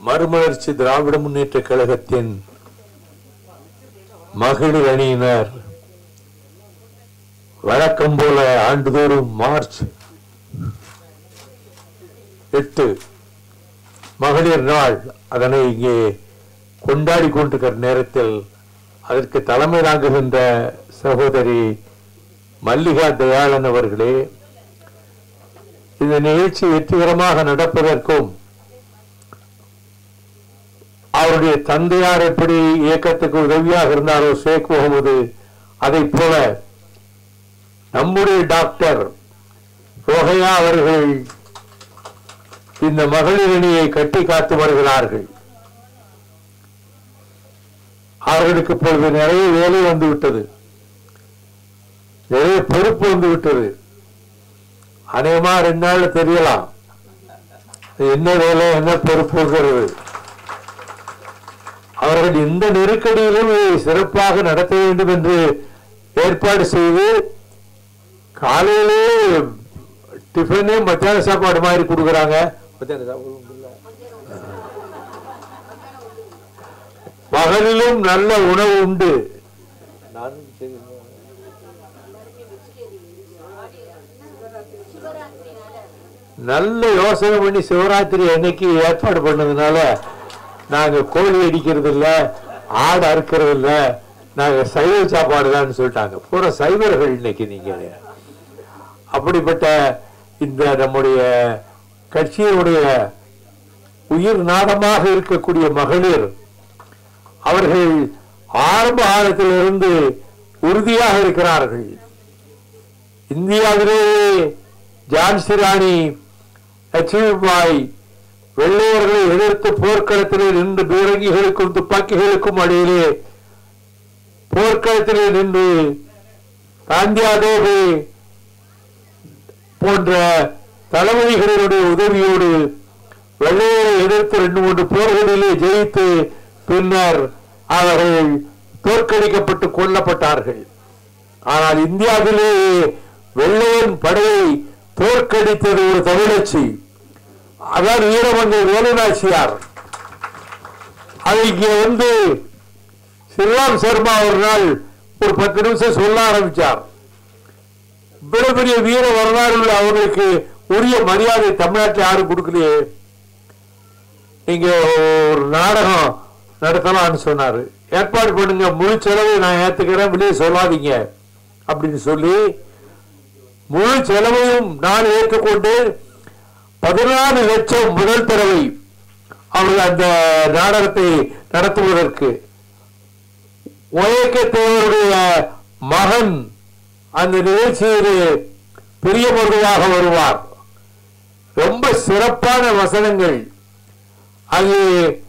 மறுமலர்ச்சி திராவிட முன்னேற்ற கழகத்தின் மகளிர் அணியினர் வழக்கம் போல ஆண்டுதோறும் மார்ச் எட்டு மகளிர் நாள் அதனை இங்கே கொண்டாடி கொண்டிருக்கிற நேரத்தில் அதற்கு தலைமை தாங்குகின்ற சகோதரி மல்லிகா தயாளன் அவர்களே இந்த நிகழ்ச்சி வெற்றிகரமாக நடப்பதற்கும் அவருடைய தந்தையார் எப்படி இயக்கத்துக்கு உதவியாக இருந்தாரோ ஷேக் முகமது அதை போல நம்முடைய டாக்டர் ரோஹையா அவர்கள் இந்த மகளிர் அணியை கட்டி காத்து வருகிறார்கள் அவர்களுக்கு இப்பொழுது நிறைய வேலை வந்து விட்டது நிறைய பொறுப்பு வந்து விட்டது அநேகமா ரெண்டு நாள்ல தெரியலாம் என்ன வேலை என்ன பொறுப்புங்கிறது அவர்கள் இந்த நெருக்கடியிலும் இதை சிறப்பாக நடத்த வேண்டும் என்று ஏற்பாடு செய்து காலையிலே டிஃபனே மத்தியான சாப்பாடு மாதிரி கொடுக்குறாங்க மத்தியான சாப்பாடு உண்டுல்ல? பகலிலும் நல்ல உணவு உண்டு நானும் சரி நல்ல யோசனை பண்ணி சிவராத்திரி அன்னைக்கு ஏற்பாடு பண்ணதுனால நாங்க கோழி அடிக்கிறது இல்ல ஆடு அறுக்கிறது இல்ல நாங்க சைவ சாப்பாடு தான் சொல்லிட்டாங்க பூரா சைவர்கள் இன்னைக்கு நீங்க அப்படிப்பட்ட இந்த நம்முடைய கட்சியினுடைய உயிர் நாடமாக இருக்கக்கூடிய மகளிர் அவர்கள் ஆரம்ப காலத்திலிருந்து உறுதியாக இருக்கிறார்கள் இந்தியாவிலேயே ஜான்சி ராணி லட்சுமிபாய் வெள்ளையர்களை எதிர்த்து போர்க்களத்திலே நின்று பீரங்கிகளுக்கும் துப்பாக்கிகளுக்கும் அடியிலே போர்க்களத்திலே நின்று காந்தியா தேவி போன்ற தளபதிகளினுடைய உதவியோடு வெள்ளையரை எதிர்த்து ரெண்டு மூன்று போர்களிலே ஜெயித்து பின்னர் அவர்கள் தோற்கடிக்கப்பட்டு கொல்லப்பட்டார்கள் ஆனால் இந்தியாவிலேயே வெள்ளையன் படையை தோற்கடித்தது ஒரு தமிழச்சி அதான் வீரமங்கை வேலுநாச்சியார் அது இங்கே வந்து ஸ்ரீராம் சர்மா ஒரு நாள் ஒரு பத்து நிமிஷம் சொல்ல ஆரம்பிச்சார் இவ்வளவு பெரிய வீர வரலாறு உள்ள அவர்களுக்கு உரிய மரியாதை தமிழ்நாட்டில் யாரும் கொடுக்கலையே நீங்க ஒரு நாடகம் நடத்தலாம்னு சொன்னாரு ஏற்பாடு பண்ணுங்க முழு செலவு நான் ஏத்துக்கிறேன் வெளியே சொல்லாதீங்க அப்படின்னு சொல்லி முழு செலவையும் நான் ஏற்றுக்கொண்டு பதினாறு லட்சம் முதல் தடவை அவர் அந்த நாடகத்தை நடத்துவதற்கு ஒயக்க தேவருடைய மகன் அந்த நிகழ்ச்சியிலே பெரிய மருவாக வருவார் ரொம்ப சிறப்பான வசனங்கள் அது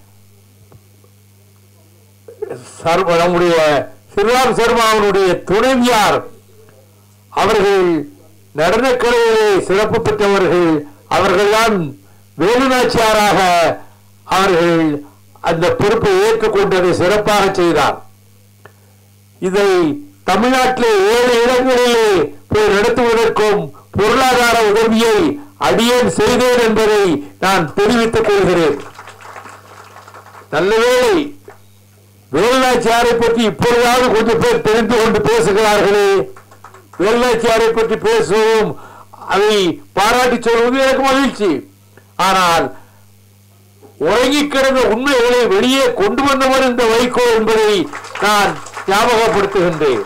சர்வ நம்முடைய ஸ்ரீராம் சர்மா அவருடைய துணைவியார் அவர்கள் நடனக்கலையிலே சிறப்பு பெற்றவர்கள் அவர்கள்தான் வேலுநாச்சியாராக அவர்கள் அந்த பொறுப்பை ஏற்றுக்கொண்டதை சிறப்பாக செய்தார் இதை தமிழ்நாட்டிலே ஏழு இடங்களிலே போய் நடத்துவதற்கும் பொருளாதார உதவியை அடியேன் செய்தேன் என்பதை நான் தெரிவித்துக் கொள்கிறேன் நல்லவேளை வேலுநாச்சியாரை பற்றி இப்பொழுதாவது கொஞ்சம் பேர் தெரிந்து கொண்டு பேசுகிறார்களே வேலுநாச்சியாரை பற்றி பேசுவதும் அதை பாராட்டி சொல்வது எனக்கு மகிழ்ச்சி ஆனால் உறங்கி கிடந்த உண்மைகளை வெளியே கொண்டு வந்தவர் இந்த வைகோ என்பதை நான் ஞாபகப்படுத்துகின்றேன்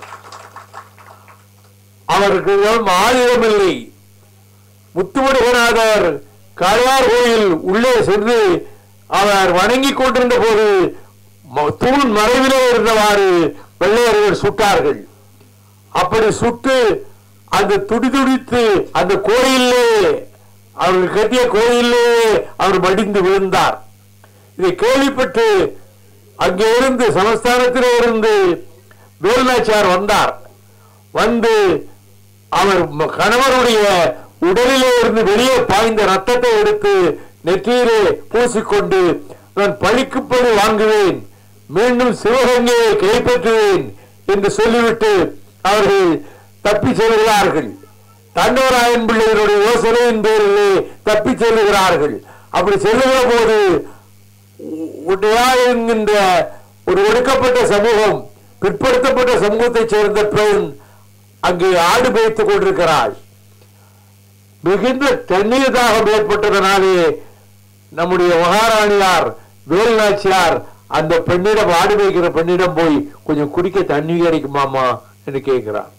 அவருக்கு ஆயுதமில்லை முத்துமுருகநாதர் காளையார் கோயில் உள்ளே சென்று அவர் வணங்கிக் கொண்டிருந்த போது ம- தூண் மறைவிலே இருந்தவாறு வெள்ளையர்கள் சுட்டார்கள் அப்படி சுட்டு அந்த துடிதுடித்து அந்த கோயிலே அவர்கள் கட்டிய கோயிலே அவர் மடிந்து விழுந்தார் இதை கேள்விப்பட்டு அங்கே இருந்து சமஸ்தானத்திலே இருந்து வேலுநாச்சியார் வந்தார் வந்து அவர் ம- கணவருடைய உடலிலே இருந்து வெளியே பாய்ந்த ரத்தத்தை எடுத்து நெற்றியிலே பூசிக்கொண்டு நான் பழிக்கு பழி வாங்குவேன் மீண்டும் சிவகங்கையை கைப்பற்றுவேன் என்று சொல்லிவிட்டு அவர்கள் தப்பி செல்கிறார்கள் தண்டவராயன் பிள்ளைகளுடைய யோசனையின் பேரிலே தப்பி செல்லுகிறார்கள் அப்படி செல்லுகிற போது உடையாள் என்கின்ற ஒரு ஒடுக்கப்பட்ட சமூகம் பிற்படுத்தப்பட்ட சமூகத்தைச் சேர்ந்த பெண் அங்கே ஆடு மேய்த்துக் கொண்டிருக்கிறாள் மிகுந்த தண்ணீர் தாகம் ஏற்பட்டதனாலே நம்முடைய மகாராணியார் வேலுநாச்சியார் அந்த பெண்ணிடம் ஆடு மேய்க்கிற பெண்ணிடம் போய் கொஞ்சம் குடிக்க தண்ணி கிடைக்குமாமா என்று கேட்கிறார்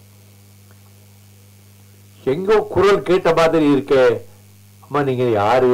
எங்கோ குரல் கேட்ட மாதிரி இருக்கே அம்மா நீங்க யாரு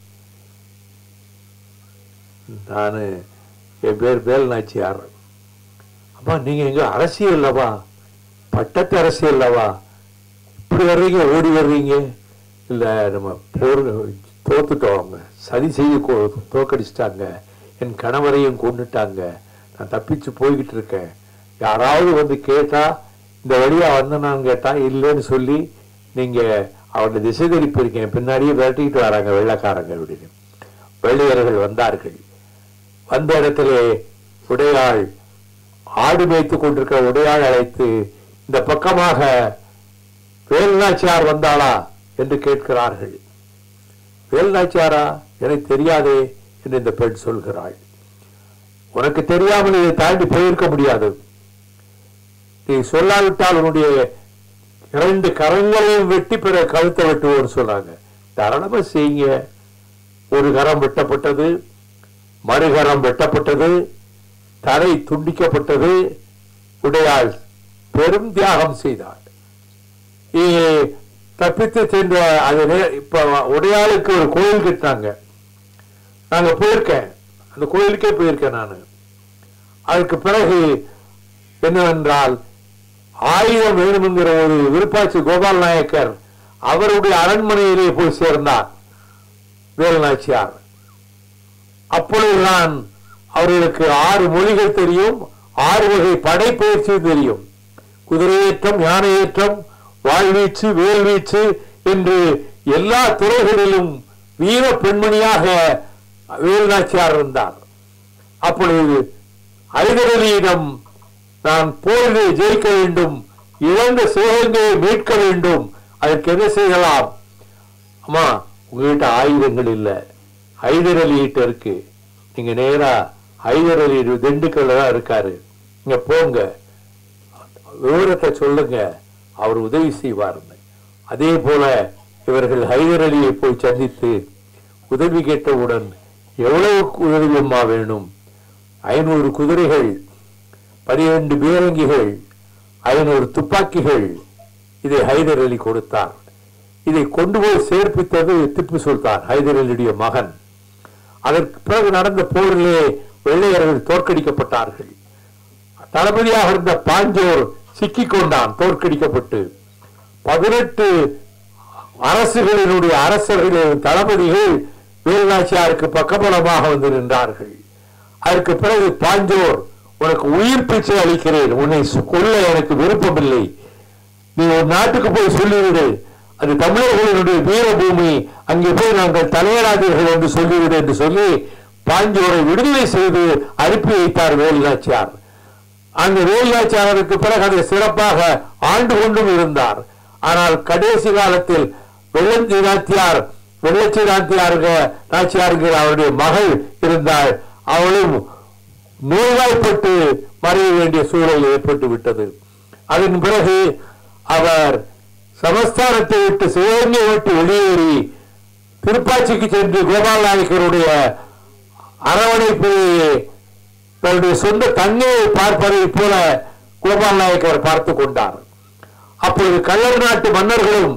நானு என் பேர் வேலுநாச்சியார் அம்மா நீங்க எங்க அரசியல்லவா பட்டத்து அரசியல்லவா இப்படி வர்றீங்க ஓடி வர்றீங்க இல்ல நம்ம போர் தோத்துட்டோம் அவங்க சதி செய்து கோ- தோக்கடிச்சிட்டாங்க என் கணவரையும் கொண்டுட்டாங்க நான் தப்பிச்சு போய்கிட்டு இருக்கேன் யாராவது வந்து கேட்டா இந்த வழியா வந்தனான்னு கேட்டா இல்லைன்னு சொல்லி நீங்க அவருடைய திசை திருப்பி இருக்கேன் பின்னாடியே விரட்டிக்கிட்டு வராங்க வெள்ளைக்காரங்க அப்படின்னு வெள்ளையர்கள் வந்தார்கள் வந்த இடத்திலே உடையாள் ஆடு மேய்த்துக் கொண்டிருக்கிற உடையாள் அழைத்து இந்த பக்கமாக வேலுநாச்சியார் வந்தாளா என்று கேட்கிறார்கள் வேலுநாச்சியாரா எனக்கு தெரியாதே என்று இந்த பெண் சொல்கிறாள் உனக்கு தெரியாமல் இதை தாண்டி போயிருக்க முடியாது நீ சொல்லாவிட்டால் உன்னுடைய இரண்டு கரங்களையும் வெட்டி பிற கழுத்தை வெட்டுவோம்னு சொல்றாங்க தாராளமா செய்யுங்க ஒரு கரம் வெட்டப்பட்டது மறுகரம் வெட்டப்பட்டது தலை துண்டிக்கப்பட்டது உடையாள் பெரும் தியாகம் செய்தாள் இங்கே தப்பித்து சென்ற அது நே- இப்ப உடையாளுக்கு ஒரு கோயில் கட்டினாங்க நாங்க போயிருக்கேன் அந்த கோயிலுக்கே போயிருக்கேன் நான் அதுக்கு பிறகு என்னவென்றால் ஆயுதம் வேணுமென்கிற ஒரு விருப்பாச்சி கோபால் நாயக்கர் அவருடைய அரண்மனையிலே போய் சேர்ந்தார் வேலுநாச்சியார் அப்பொழுதுதான் அவர்களுக்கு ஆறு மொழிகள் தெரியும் ஆறு வகை படைப்பயிற்சியும் தெரியும் குதிரையேற்றம் யானையேற்றம் வாழ்வீச்சு வேல்வீச்சு என்று எல்லா துறைகளிலும் வீர பெண்மணியாக வேலுநாச்சியார் இருந்தார் அப்பொழுது ஐதரலியிடம் நான் போரிலே ஜெயிக்க வேண்டும் இழந்த சிவகங்கையை மீட்க வேண்டும் அதற்கு என்ன செய்யலாம் அம்மா உங்ககிட்ட ஆயுதங்கள் இல்ல ஹைதர் அலிகிட்ட இருக்கு நீங்க நேரா ஹைதர் அலி திண்டுக்கல்ல தான் இருக்காரு நீங்க போங்க விவரத்தை சொல்லுங்க அவர் உதவி செய்வார்னு அதே போல இவர்கள் ஹைதர் அலியை போய் சந்தித்து உதவி கேட்டவுடன் எவ்வளவு உதவியம்மா வேணும் ஐநூறு குதிரைகள் பனிரெண்டு பீரங்கிகள் ஐநூறு துப்பாக்கிகள் இதை ஹைதர் அலி கொடுத்தார் இதை கொண்டு போய் சேர்ப்பித்தது திப்பு சுல்தான் ஹைதர் அலியுடைய மகன் அதற்கு பிறகு நடந்த போரிலே வெள்ளையர்கள் தோற்கடிக்கப்பட்டார்கள் தளபதியாக இருந்த பாஞ்சோர் சிக்கிக் கொண்டான் தோற்கடிக்கப்பட்டு பதினெட்டு அரசுகளினுடைய அரசர்களின் தளபதிகள் வேலுநாச்சியாருக்கு பக்கபலமாக வந்து நின்றார்கள் அதற்கு பிறகு பாஞ்சோர் உனக்கு உயிர் பிச்சை அளிக்கிறேன் உன்னை சு- கொல்ல எனக்கு விருப்பமில்லை நீ ஒரு நாட்டுக்கு போய் சொல்லிவிடு அது தமிழர்களினுடைய வீரபூமி அங்கே போய் நாங்கள் தலைவராதீர்கள் என்று சொல்லிவிடு என்று சொல்லி பாஞ்சோரை விடுதலை செய்து அனுப்பி வைத்தார் வேலுநாச்சியார் அந்த வேலுநாச்சியாருக்கு பிறகு அதை சிறப்பாக ஆண்டு கொண்டும் இருந்தார் ஆனால் கடைசி காலத்தில் வெள்ளஞ்சி நாச்சியார் வெள்ளச்சி நாச்சியாருங்க நாச்சியாருங்கிற அவருடைய மகள் இருந்தாள் அவளும் நோய்வாய்ப்பட்டு மறைய வேண்டிய சூழல் ஏற்பட்டு விட்டது அதன் பிறகு அவர் சமஸ்தானத்தை விட்டு சிவகங்கை விட்டு வெளியேறி திருப்பாச்சிக்கு சென்று கோபால் நாயக்கருடைய அரவணைப்பிலேயே தன்னுடைய சொந்த தங்கையை பார்ப்பதை போல கோபால் நாயக்கர் பார்த்து கொண்டார் அப்பொழுது கள்ளர் நாட்டு மன்னர்களும்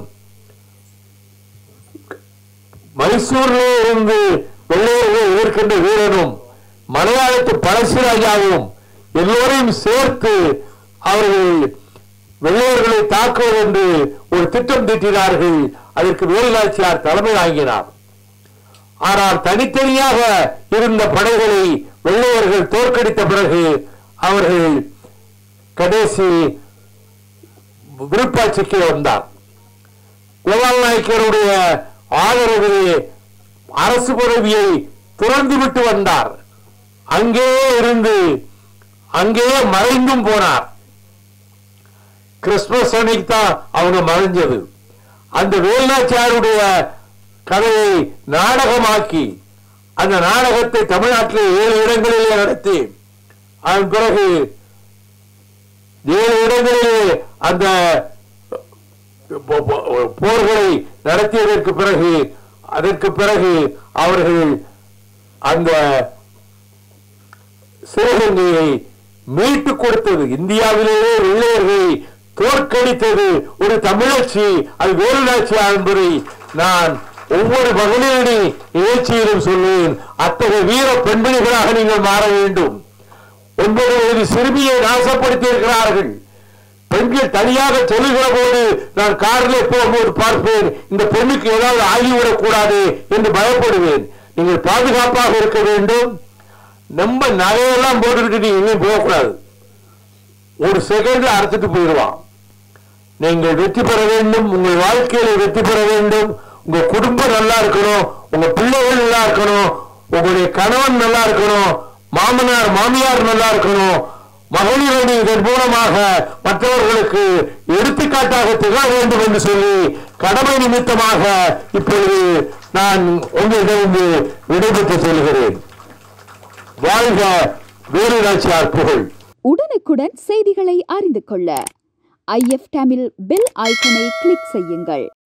மைசூரிலே இருந்து வெள்ளையர்களை எதிர்க்கின்ற வீரனும் மலையாளத்து பழசிராஜாவும் எல்லோரையும் சேர்த்து அவர்கள் வெள்ளையர்களை தாக்குவது என்று ஒரு திட்டம் தீட்டினார்கள் அதற்கு வேலுநாச்சியார் தலைமை தாங்கினார் ஆனால் தனித்தனியாக இருந்த படைகளை வெள்ளையர்கள் தோற்கடித்த பிறகு அவர்கள் கடைசி விருப்பாட்சிக்கு வந்தார் கோபால் நாயக்கருடைய ஆதரவிலே அரசு பதவியை துறந்து விட்டு வந்தார் அங்கேயே இருந்து அங்கேயே மறைந்தும் போனார் கிறிஸ்துமஸ் அன்னைக்கு தான் அவங்க மறைஞ்சது அந்த வேலுநாச்சியாருடைய கதையை நாடகமாக்கி அந்த நாடகத்தை தமிழ்நாட்டில் ஏழு இடங்களிலே நடத்தி அதன் பிறகு ஏழு இடங்களிலே அந்த போ- போ- போர்களை நடத்தியதற்கு பிறகு அதற்கு பிறகு அவர்கள் அந்த சிவகங்கையை மீட்டு கொடுத்தது இந்தியாவிலேயே வெள்ளையர்களை தோற்கடித்தது ஒரு தமிழச்சி அது வேலுநாச்சி என்பதை நான் ஒவ்வொரு மகளிரணி நிகழ்ச்சியிலும் சொல்லுவேன் அத்தகைய வீர பெண்மணிகளாக நீங்கள் மாற வேண்டும் ஒன்பது வயது சிறுமியை நாசப்படுத்தி இருக்கிறார்கள் பெண்கள் தனியாக சொல்லுகிற போது நான் காரில் போகும்போது பார்ப்பேன் இந்த பெண்ணுக்கு ஏதாவது ஆகிவிடக் கூடாது என்று பயப்படுவேன் நீங்கள் பாதுகாப்பாக இருக்க வேண்டும் நம்ம நகையெல்லாம் போட்டுக்கிட்டு நீங்க எங்கேயும் போகக்கூடாது ஒரு செகண்ட்ல அறுத்துட்டு போயிடுவான் நீங்கள் வெற்றி பெற வேண்டும் உங்கள் வாழ்க்கையில வெற்றி பெற வேண்டும் உங்க குடும்பம் நல்லா இருக்கணும் உங்க பிள்ளைகள் நல்லா இருக்கணும் உங்களுடைய கணவன் நல்லா இருக்கணும் மாமனார் மாமியார் நல்லா இருக்கணும் மகளிரணி இதன் மூலமாக மற்றவர்களுக்கு எடுத்துக்காட்டாக திகழ வேண்டும் என்று சொல்லி கடமை நிமித்தமாக இப்பொழுது நான் உங்களிடமிருந்து விடைபெற்று செல்கிறேன் வாழ்க வேலுநாச்சியார் புகழ் உடனுக்குடன் செய்திகளை அறிந்து கொள்ள ஐஎஃப் தமிழ் பெல் ஐக்கனை கிளிக் செய்யுங்கள்